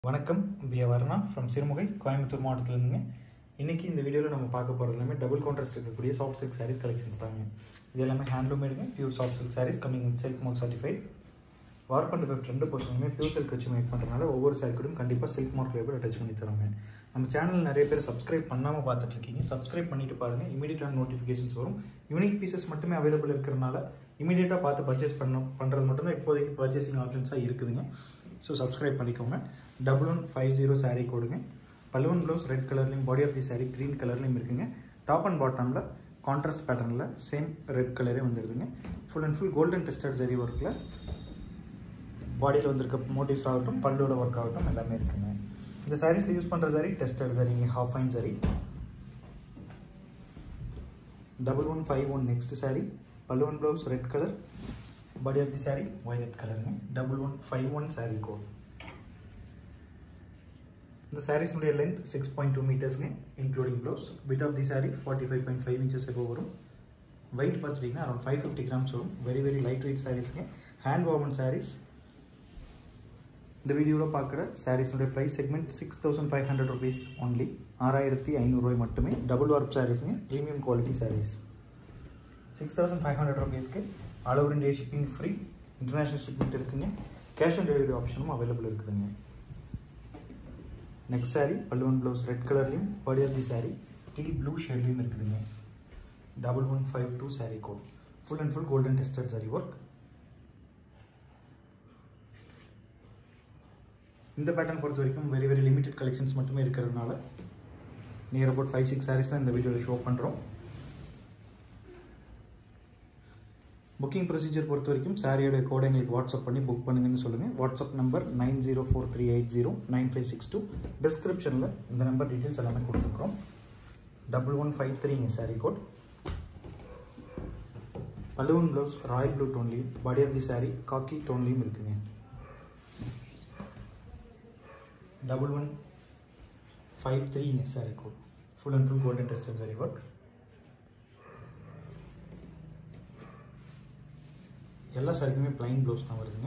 வணக்கம் V Varna from Sirumugai Coimbatore மாவட்டத்திலேருந்துங்க இன்றைக்கி இந்த வீடியோவில் நம்ம பார்க்க போகிறது எல்லாமே டபுள் கான்ட்ராஸ்ட் இருக்கக்கூடிய சாஃப்ட் சில்க் சாரீஸ் கலெக்ஷன்ஸ் தாங்க இது எல்லாமே ஹேண்ட்லூமேடுங்க pure soft silk saris coming with silk mark certified warp and weft ரெண்டு போர்ஷனுமே பியூர் சில்க் வச்சு மேக் பண்ணுறதுனால ஒவ்வொரு சாரி கூடயும் கண்டிப்பாக சில்க் மார்க் லேபிள் அட்டாச் பண்ணி தருவாங்க நம்ம சேனல் நிறைய பேர் சப்ஸ்கிரைப் பண்ணாமல் பார்த்துட்டு இருக்கீங்க சப்ஸ்கிரைப் பண்ணிட்டு பாருங்கள் இமீடியட்டான நோட்டிஃபிகேஷன்ஸ் வரும் யூனிக் பீசஸ் மட்டுமே அவைலபிள் இருக்கிறனால இமீடியட்டாக பார்த்து பர்ச்சேஸ் பண்ண பண்ணுறது மட்டும்தான் இப்போதைக்கு பர்ச்சேசிங் ஆப்ஷன்ஸாக இருக்குதுங்க ஸோ சப்ஸ்கிரைப் பண்ணிக்கோங்க double one five zero sari கோடுங்க பலூன் ப்ளவுஸ் ரெட் கலர்லையும் body of the sari green கலர்லையும் இருக்குங்க டாப் அண்ட் பாட்டமில் கான்ட்ராஸ்ட் பேட்டர்னில் சேம் ரெட் கலரே வந்துடுதுங்க full and full golden tested zari ஒர்க்கில் பாடியில் வந்திருக்க மோட்டிவ்ஸ் ஆகட்டும் பல்லோட ஒர்க் ஆகட்டும் எல்லாமே இருக்குங்க இந்த சாரீஸில் யூஸ் பண்ணுற சாரி டெஸ்டட் சரிங்க half fine zari double one five one next sari பல்லுவன் blouse red colour body of the sari violet கலருங்க double one five one sari code இந்த சாரீஸ்னுடைய லென்த் சிக்ஸ் பாயிண்ட் டூ மீட்டர்ஸ்ங்க including blouse width of the sari forty five point five inches எப்போ வரும் weight பார்த்துட்டிங்கன்னா around five fifty grams வரும் very very light weight சாரீஸ்ங்க hand வார்மன் சாரீஸ் இந்த வீடியோவில் பார்க்குற சாரீஸுடைய price segment six thousand five hundred rupees only ஆறாயிரத்தி ஐநூறுரூவாய் மட்டுமே டபுள் வார்ப் சாரீஸுங்க premium quality saris six thousand five hundred ருபீஸ்க்கு all over India shipping free international shipment இருக்குங்க கேஷ் ஆன் டெலிவரி ஆப்ஷனும் அவைலபிள் இருக்குதுங்க நெக்ஸ்ட் சாரீ பல்லுவன் ப்ளவுஸ் ரெட் கலர்லையும் பாடி ஆஃப் தி சாரீ டீ ப்ளூ ஷேட்லையும் இருக்குதுங்க double one five two sari code full and full golden tested zari work இந்த பேட்டர்ன் பொறுத்த வரைக்கும் வெரி வெரி லிமிடெட் கலெக்ஷன்ஸ் மட்டுமே இருக்கிறதுனால near about five six saris தான் இந்த வீடியோவில் ஷோ பண்ணுறோம் புக்கிங் ப்ரொசீஜர் பொறுத்த வரைக்கும் சாரியோட கோடை எங்களுக்கு வாட்ஸ்அப் பண்ணி புக் பண்ணுங்கன்னு சொல்லுங்கள் WhatsApp number nine zero four three eight zero nine five six two டிஸ்கிரிப்ஷனில் இந்த நம்பர் டீட்டெயில்ஸ் எல்லாமே கொடுத்துருக்குறோம் டபுள் ஒன் ஃபைவ் த்ரீங்க சாரீ கோட் பலூன் ப்ளவுஸ் ராயல் ப்ளூ டோன்லேயும் பாடி ஆஃப் தி சாரீ காக்கி டோன்லேயும் இருக்குங்க டபுள் ஒன் ஃபைவ் த்ரீங்க sari code full and full golden tested zari work எல்லா சாரிக்குமே பிளைன் ப்ளவுஸ் தான் வருதுங்க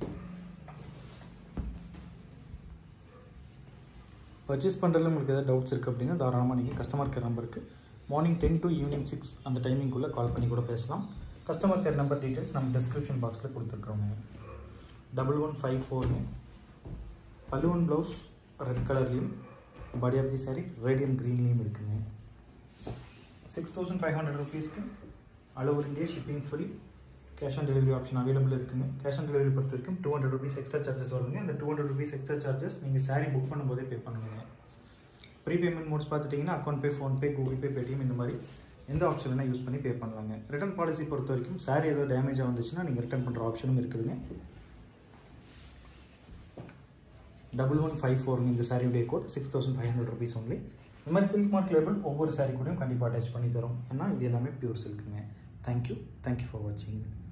பர்ச்சேஸ் பண்ணுறதுல உங்களுக்கு ஏதாவது டவுட்ஸ் இருக்குது அப்படின்னா தாராளமாக நீங்கள் கஸ்டமர் கேர் நம்பருக்கு morning ten to evening six அந்த டைமிங்குள்ளே கால் பண்ணி கூட பேசலாம் கஸ்டமர் கேர் நம்பர் டீட்டெயில்ஸ் நம்ம டிஸ்கிரிப்ஷன் பாக்ஸில் கொடுத்துருக்குறோங்க டபுள் ஒன் ஃபைவ் ஃபோர்னு பல்லுவன் ப்ளவுஸ் ரெட் கலர்லேயும் body of the sari red and க்ரீன்லேயும் இருக்குங்க சிக்ஸ் தௌசண்ட் ஃபைவ் ஹண்ட்ரட் ருபீஸ்க்கு all over India shipping free cash on delivery option available இருக்குங்க கேஷ் ஆன் டெலிவரி பொறுத்த வரைக்கும் two hundred rupees extra charges வருங்க அந்த two hundred rupees extra charges நீங்கள் sari book பண்ணும்போதே பே பண்ணுங்க ப்ரீ பேமெண்ட் மோட்ஸ் பார்த்துட்டிங்கன்னா account pay PhonePe Google Pay Paytm இந்த மாதிரி எந்த ஆப்ஷன் வேணால் யூஸ் பண்ணி பே பண்ணலாங்க ரிட்டர்ன் பாலிசி பொறுத்த வரைக்கும் சாரீ ஏதோ டேமேஜாக வந்துச்சுன்னா நீங்கள் ரிட்டர்ன் பண்ணுற ஆப்ஷனும் இருக்குதுங்க டபுள் ஒன் ஃபைவ் ஃபோருங்க இந்த சாரியுடைய code six thousand five hundred rupees only இந்த மாதிரி சில்க் மார்க் லேபிள் ஒவ்வொரு சாரீ கூடயும் கண்டிப்பாக அட்டாச் பண்ணி தரும் ஏன்னா இது எல்லாமே பியூர் சில்க்குங்க தேங்க்யூ தேங்க்யூ ஃபார் வாட்சிங்